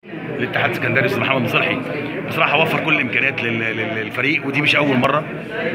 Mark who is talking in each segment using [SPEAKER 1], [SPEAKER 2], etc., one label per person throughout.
[SPEAKER 1] الاتحاد السكندري استاذ محمد مصلحي بصراحه وفر كل الامكانيات لل- لل- للفريق ودي مش اول مره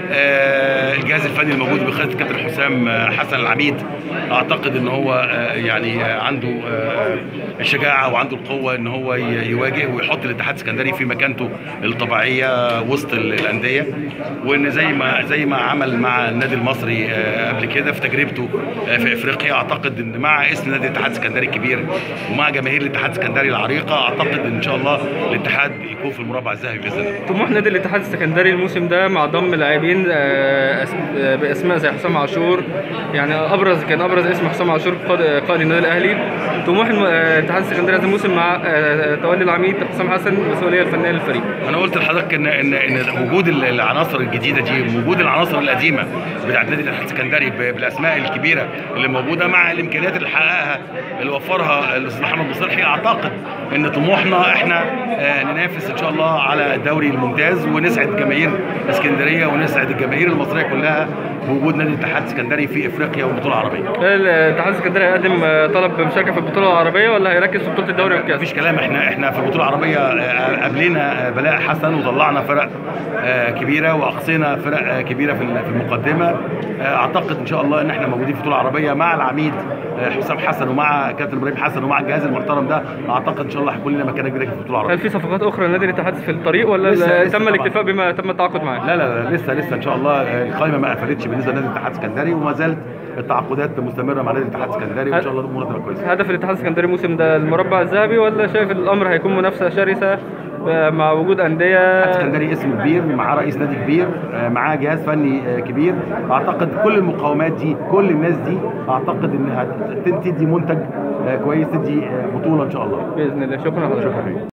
[SPEAKER 1] آه، الجهاز الفني الموجود بقياده كابتن حسام آه، حسن العميد اعتقد ان هو آه، يعني آه، عنده آه، الشجاعه وعنده القوه ان هو ي- يواجه ويحط الاتحاد السكندري في مكانته الطبيعيه وسط ال- الانديه وان زي ما زي ما عمل مع النادي المصري آه، قبل كده في تجربته آه، في افريقيا اعتقد ان مع اسم نادي الاتحاد السكندري الكبير ومع جماهير الاتحاد السكندري العريقه اعتقد ان شاء الله الاتحاد يكون في المربع الذهبي باذن الله
[SPEAKER 2] طموح نادي الاتحاد السكندري الموسم ده مع ضم لاعبين آه، أس- آه، باسماء زي حسام عاشور يعني ابرز كان ابرز اسم حسام عاشور قائد قائد النادي الاهلي طموح الم- آه، الاتحاد السكندري هذا الموسم مع آه، تولي العميد حسام حسن المسؤوليه الفنيه للفريق
[SPEAKER 1] انا قلت لحضرتك ان ان ان وجود ال- العناصر الجديده دي وجود العناصر القديمه بتاعت نادي الاتحاد السكندري ب- بالاسماء الكبيره اللي موجوده مع الامكانيات اللي حققها اللي وفرها الاستاذ محمد مصلحي اعتقد ان طموحنا احنا آه، ننافس ان شاء الله على الدوري الممتاز ونسعد جماهير اسكندريه ونسعد الجماهير المصريه كلها بوجود نادي الاتحاد السكندري في افريقيا والبطوله العربيه
[SPEAKER 2] الاتحاد السكندري هيقدم آه، طلب بمشاركه في البطوله العربيه ولا هيركز في بطوله الدوري والكاس؟
[SPEAKER 1] مفيش كلام احنا احنا في البطوله العربيه آه، قابلنا آه، بلاء حسن وطلعنا فرق آه، كبيره واقصينا فرق آه، كبيره في في المقدمه آه، اعتقد ان شاء الله ان احنا موجودين في البطوله العربيه مع العميد آه، حسام حسن ومع كابتن ابراهيم حسن ومع الجهاز المحترم ده اعتقد ان شاء الله هيكون لنا مكانه كبيره في البطوله العربيه
[SPEAKER 2] هل في صفقات اخرى لنادي الاتحاد في الطريق ولا
[SPEAKER 1] لسه- لسه
[SPEAKER 2] تم
[SPEAKER 1] طبعاً.
[SPEAKER 2] الاكتفاء بما تم التعاقد معاه؟
[SPEAKER 1] لا لا لا لسه لسه ان شاء الله آه، القائمه ما قفلتش بالنسبه لنادي الاتحاد السكندري وما زالت التعاقدات مستمره مع نادي الاتحاد السكندري وان شاء الله الامور هتبقى كويسه
[SPEAKER 2] هدف الاتحاد السكندري الموسم ده المربع الذهبي ولا شايف الامر هيكون منافسه شرسه آه، مع وجود انديه
[SPEAKER 1] اسكندري اسم كبير معاه رئيس نادي كبير آه، معاه جهاز فني آه، كبير اعتقد كل المقاومات دي كل الناس دي اعتقد انها تدي منتج آه، كويس تدي آه، بطوله ان شاء الله
[SPEAKER 2] باذن الله شكرا لحضرتك